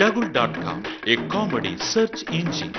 Redagul.com, a comedy search engine.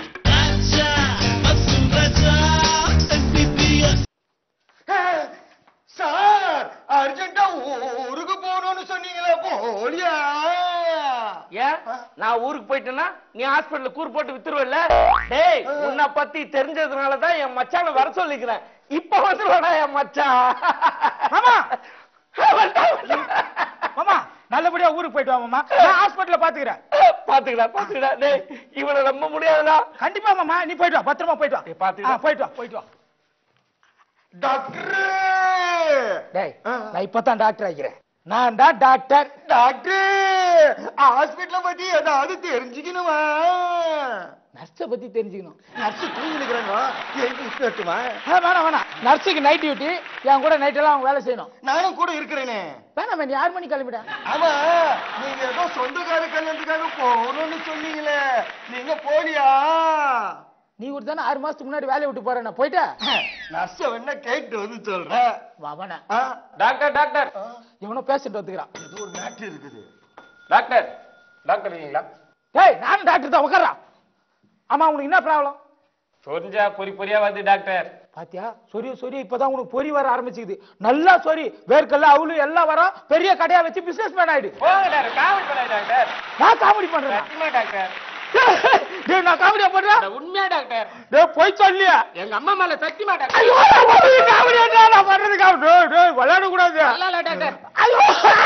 Sir அர்ஜென்ட்டா ஊருக்கு போகணும்னு சொன்னீங்களே போலியா ஏன் நான் ஊருக்கு போயிட்டேன்னா நீ ஹாஸ்பிடல்ல கூர் போட்டு வித்துருவல்ல டேய் உன்னை பத்தி தெரிஞ்சதுனால தான் என் மச்சான வர சொல்லிக்கிறேன் இப்ப வந்துருவாடா என் மச்சான் மாமா! வந்துட்டான், வந்துட்டான். மாமா நல்லபடியா ஊருக்கு போயிட்டு வா மாமா நான் ஹாஸ்பிடல்ல பாத்துக்கிறேன் பாத்துக்கடா பாத்துக்கடா டேய் இவனை நம்ப முடியாதுடா கண்டிப்பா மாமா நீ போயிட்டு வா பத்திரமா போயிட்டு வா ஏய், பாத்துக்கிட்டு. ஆ, போயிட்டு வா போயிட்டு வா டாக்டர் டேய் நான் இப்பதான் டாக்டர் ஆகிறேன் நான் தான் டாக்டர் டாக்டர் ஹாஸ்பிடல பத்தி ஏதாவது தெரிஞ்சுக்கணுமா நர்ஸை பத்தி தெரிஞ்சுக்கணும் நர்ஸ் தூங்கினுக்குறாங்க எழுதி கேட்டுமா ஆ, வேணாம் வேணாம் நர்ஸுக்கு நைட் டியூட்டி என் கூட நைட் எல்லாம் அவங்க வேலை செய்யணும் நானும் கூட இருக்கிறேனே வேணாம் வேணாம் ஆறு மணி கிளம்பிட ஆமா நீங்க ஏதோ சொந்தக்கார கல்யாணத்துக்காக போகணும்னு சொன்னீங்களே நீங்க போலியா நீ கூட தானே ஆறு மாசத்துக்கு முன்னாடி வேலையை விட்டு போறேன் நான் போயிட்டேன் நர்ஸ வேணா கேட்டு வந்து சொல்றேன் வா வேணாம் ஆ, டாக்டர் டாக்டர் இவனோ பேசிட்டு வந்துக்கிறான் ஏதோ ஒரு மேட்ரு இருக்குது டாக்டர் டாக்டர் இருக்கீங்களா டேய் நானும் டாக்டர் தான் உட்கார்றா ஆமா உனக்கு என்ன ப்ராப்ளம் சொரிஞ்சா பொறி பொரியா வருது டாக்டர் பாத்தியா சொரிய சொரிய இப்பதான் உனக்கு பொறி வர ஆரம்பிச்சுக்குது நல்லா சொரி வேர்க்கல்ல அவுளு எல்லாம் வரும் பெரிய கடையா வச்சு பிசினஸ் மேன் ஆயிடு போங்க டாக்டர் காமெடி பண்ணாத டாக்டர் நான் காமெடி பண்றேன் சத்தியமா டாக்டர் டேய் நான் காமெடியா பண்றேன் அட, உண்மையா டாக்டர் டேய் போய் சொல்லியா எங்க அம்மா மேல சத்தியமா டாக்டர் ஐயோ நான் பண்றது காமெடியா நான் பண்றது காமெடி டேய், டேய் விளையாட கூடாது நல்லா இல்ல டாக்டர் ஐயோ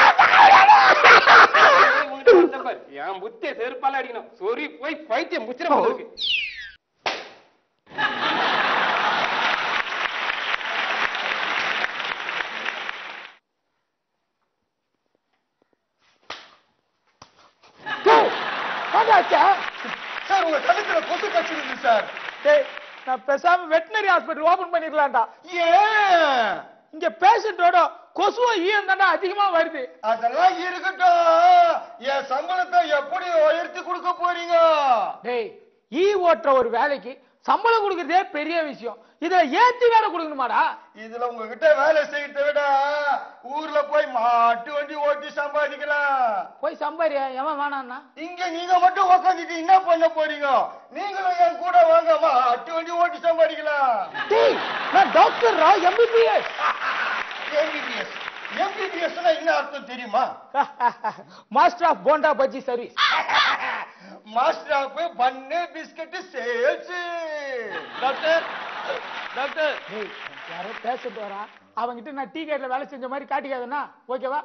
உங்ககிட்ட வந்தேன் பாரு. என் புத்திய செருப்பால அடிக்கணும் சொறி போய் பைத்தியம் முச்சிர இருக்கு டேய் வாடாச்சா சார் உங்க கழுத்துல கொசு கச்சிருக்கு சார் டேய் நான் பேசாம வெட்டினரி ஹாஸ்பிடல் ஓபன் பண்ணிடலாம்டா ஏன் இங்க பேஷண்டோட கொசுவும் ஈயம் தாண்டா அதிகமா வருது அதெல்லாம் இருக்கட்டும் என் சம்பளத்தை எப்படி உயர்த்தி கொடுக்க போறீங்க டேய் ஈ ஓட்டுற ஒரு வேலைக்கு சம்பளம் கொடுக்கறதே பெரிய விஷயம் இத ஏத்தி வேற கொடுக்கணுமாடா இதுல உங்ககிட்ட வேலை செய்யறதை விட ஊர்ல போய் மாட்டு வண்டி ஓட்டி சம்பாதிக்கலாம் போய் சம்பாரி எவன் வேணான்னா இங்க நீங்க மட்டும் உக்காந்துட்டு என்ன பண்ண போறீங்க நீங்களும் என் கூட வாங்க மாட்டு வண்டி ஓட்டி சம்பாதிக்கலாம் டேய் நான் டாக்டர் ரா எம்பிபிஎஸ் எம்பிபிஎஸ் எம்பிபிஎஸ் என்ன அர்த்தம் தெரியுமா master of bonda bajji service master of bun biscuit sales doctor doctor டேய் யாரோ பேசிட்டு வரா அவங்கிட்ட நான் டீ கேட்ல வேலை செஞ்ச மாதிரி காட்டிக்காதண்ணா ஓகேவா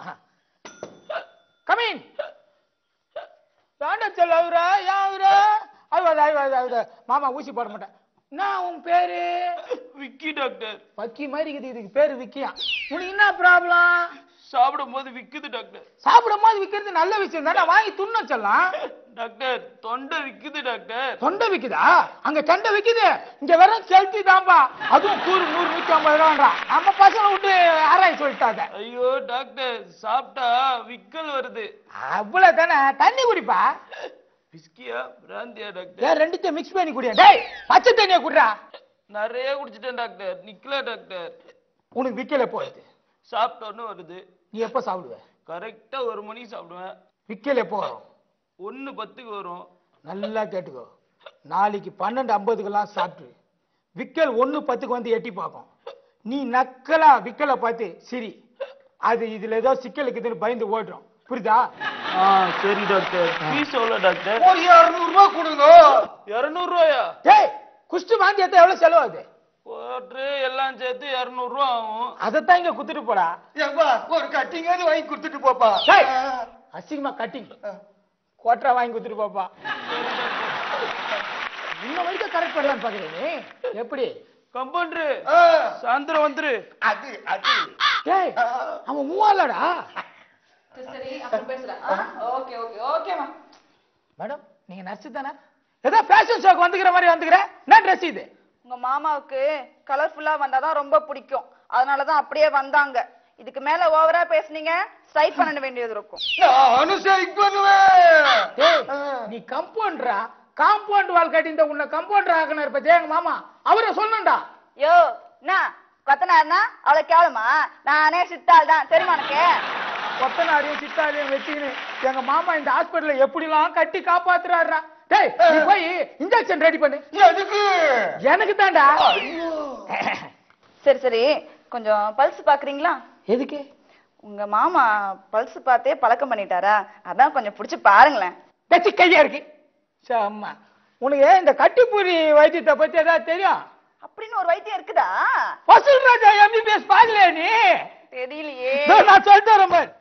கமின் வேண்டாம் சொல்ல அவரா ஏன் அவரா அழுவாது அழுவாது அழுவாது மாமா ஊசி போட மாட்டேன் நான் உன் பேரு விக்கி டாக்டர் பக்கி மாதிரி இருக்குது இதுக்கு பேரு விக்கியா உனக்கு என்ன ப்ராப்ளம் சாப்பிடும் போது விக்குது டாக்டர் சாப்பிடும் போது விக்கிறது நல்ல விஷயம் தானே வாங்கி துண்ண சொல்லலாம் டாக்டர் தொண்டை விக்குது டாக்டர் தொண்டை விக்குதா அங்க சண்டை விக்குது இங்க வெறும் செல்த்தி தான்பா அதுவும் கூறு நூறு நூத்தி ஐம்பது ரூபான்றா நம்ம பசங்க விட்டு ஆராய் சொல்லிட்டாங்க ஐயோ டாக்டர் சாப்பிட்டா விக்கல் வருது அவ்வளவு தானே தண்ணி குடிப்பா பிஸ்கியா பிராந்தியா டாக்டர் ஏன் ரெண்டுத்தையும் மிக்ஸ் பண்ணி குடியா டேய் பச்சை தண்ணியை குடிடா நிறைய குடிச்சிட்டேன் டாக்டர் நிக்கல டாக்டர் உனக்கு விக்கல போகுது சாப்பிட்டோன்னு வருது நீ எப்ப சாப்பிடுவ கரெக்டா ஒரு மணிக்கு சாப்பிடுவேன் விக்கல எப்போ வரும் ஒன்னு பத்துக்கு வரும் நல்லா கேட்டுக்கோ நாளைக்கு பன்னெண்டு ஐம்பதுக்கெல்லாம் சாப்பிட்டு விக்கல் ஒண்ணு பத்துக்கு வந்து எட்டி பார்க்கும் நீ நக்கலா விக்கலை பார்த்து சிரி அது இதுல ஏதோ சிக்கல் இருக்குதுன்னு பயந்து ஓடுறோம் புரியுதா ஆ சரி டாக்டர் ஃபீஸ் எவ்வளோ டாக்டர் ஒரு இருநூறு ரூபாய் கொடுங்க இரநூறு ரூபாயா டேய் குஷ்டு வாந்தி எத்த எவ்வளவு செலவாகுது போட்டு எல்லாம் சேர்த்து இரநூறுவா ஆகும் அதைத்தான் இங்க குத்துட்டு போடா ஏப்பா ஒரு கட்டிங்காவது வாங்கி கொடுத்துட்டு போப்பா டேய். அசிங்கமா கட்டிங் கோட்டரா வாங்கி குத்துட்டு போப்பா இன்னும் வரைக்கும் கரெக்ட் பண்ணலாம்னு பாக்குறேன் நீ எப்படி கம்பவுண்டரு ஆ, சாயந்தரம் வந்துரு அது அது டேய் அவன் மூவாலடா சரி அப்புறம் பேசுறேன் ஓகே ஓகே ஓகேமா மேடம் நீங்க நர்ஸ் தானே ஏதோ ஃபேஷன் ஷோக்கு வந்துக்கிற மாதிரி வந்துக்கிற என்ன ட்ரெஸ் இது உங்க மாமாவுக்கு கலர்ஃபுல்லா வந்தாதான் ரொம்ப பிடிக்கும் அதனாலதான் அப்படியே வந்தாங்க இதுக்கு மேல ஓவரா பேசுனீங்க ஸ்ட்ரைக் பண்ண வேண்டியது இருக்கும் நானும் ஸ்ட்ரைக் பண்ணுவேன் டேய் நீ கம்பவுண்டரா காம்பவுண்ட் வால் கட்டிந்த உன்னை கம்பவுண்டர் ஆக்கினார் பத்தியா எங்க மாமா அவரை சொன்னண்டா யோ என்ன கொத்தனார்னா அவ்வளவு கேவலமா நானே சித்தாள் தான் தெரியுமா உனக்கு கொத்தனாரையும் சித்தாரையும் வச்சுக்கின்னு எங்க மாமா இந்த ஹாஸ்பிடல்ல எப்படிலாம் கட்டி காப்பாத்துறாருடா டேய் நீ போய் இன்ஜெக்ஷன் ரெடி பண்ணு எதுக்கு எனக்கு தான்டா ஐயோ சரி சரி கொஞ்சம் பல்ஸ் பாக்குறீங்களா எதுக்கு உங்க மாமா பல்ஸ் பார்த்தே பழக்கம் பண்ணிட்டாரா அதான் கொஞ்சம் புடிச்சு பாருங்களேன் தச்சு கையா இருக்கு அம்மா உனக்கு இந்த கட்டிப்பூரி வைத்தியத்தை பத்தி ஏதாவது தெரியும் அப்படின்னு ஒரு வைத்தியம் இருக்குதா வசூல் ராஜா எம்பிபிஎஸ் பாக்கலையா நீ தெரியலையே இதோ நான் சொல்லிட்டு வரேன் பாரு